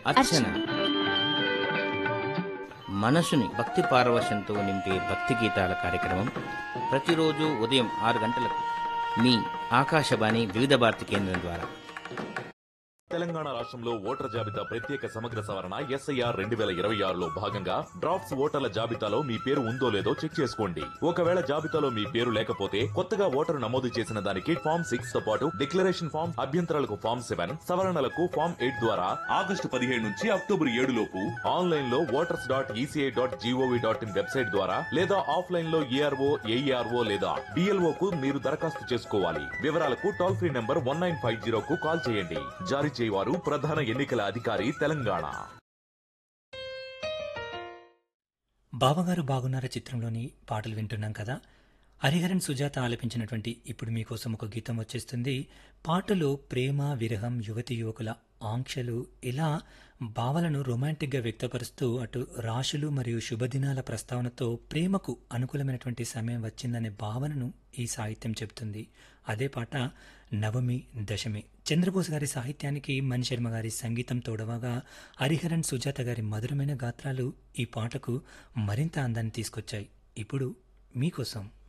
అర్చన మనసుని భక్తి పారవశంతో నింపే భక్తి గీతాల కార్యక్రమం ప్రతిరోజు ఉదయం ఆరు గంటలకు మీ ఆకాశవాణి వివిధ భారతి కేంద్రం ద్వారా తెలంగాణ రాష్ట్రంలో ఓటర్ జాబితా ప్రత్యేక సమగ్ర సవరణ ఎస్ఐఆర్ రెండు వేల ఇరవై ఆరులో భాగంగా డ్రాఫ్ట్స్ ఓటర్ల జాబితాలో మీ పేరు ఉందో లేదో చెక్ చేసుకోండి ఒకవేళ జాబితాలో మీ పేరు లేకపోతే కొత్తగా ఓటరు నమోదు చేసిన దానికి ఫామ్ సిక్స్ తో పాటు డిక్లరేషన్ ఫామ్ అభ్యంతరాలకు ఫామ్ సెవెన్ సవరణలకు ఫామ్ ఎయిట్ ద్వారా ఆగస్టు పదిహేడు నుంచి అక్టోబర్ ఏడు లోపు ఆన్లైన్ లో voters dot ECI dot GOV dot in website ద్వారా లేదా ఆఫ్లైన్ లో ఏఆర్ఓ ఏఈఆర్ఓ లేదా డిఎల్ఓ కు మీరు దరఖాస్తు చేసుకోవాలి వివరాలకు toll free number one nine five zero కు కాల్ చేయండి జారీ చేయవారు ప్రధాన ఎన్నికల అధికారి తెలంగాణ బావగారు బాగున్నారా చిత్రంలోని పాటలు వింటున్నాం కదా హరిహరన్ సుజాత ఆలపించినటువంటి ఇప్పుడు మీకోసం ఒక గీతం వచ్చేస్తుంది పాటలో ప్రేమ విరహం యువతి యువకుల ఆంక్షలు ఇలా భావలను రొమాంటిక్గా వ్యక్తపరుస్తూ అటు రాశులు మరియు శుభదినాల ప్రస్తావనతో ప్రేమకు అనుకూలమైనటువంటి సమయం వచ్చిందనే భావనను ఈ సాహిత్యం చెబుతుంది అదే పాట నవమి దశమి చంద్రబోస్ గారి సాహిత్యానికి మణి శర్మ గారి సంగీతం తోడవగా హరిహరన్ సుజాత గారి మధురమైన గాత్రాలు ఈ పాటకు మరింత అందాన్ని తీసుకొచ్చాయి ఇప్పుడు మీకోసం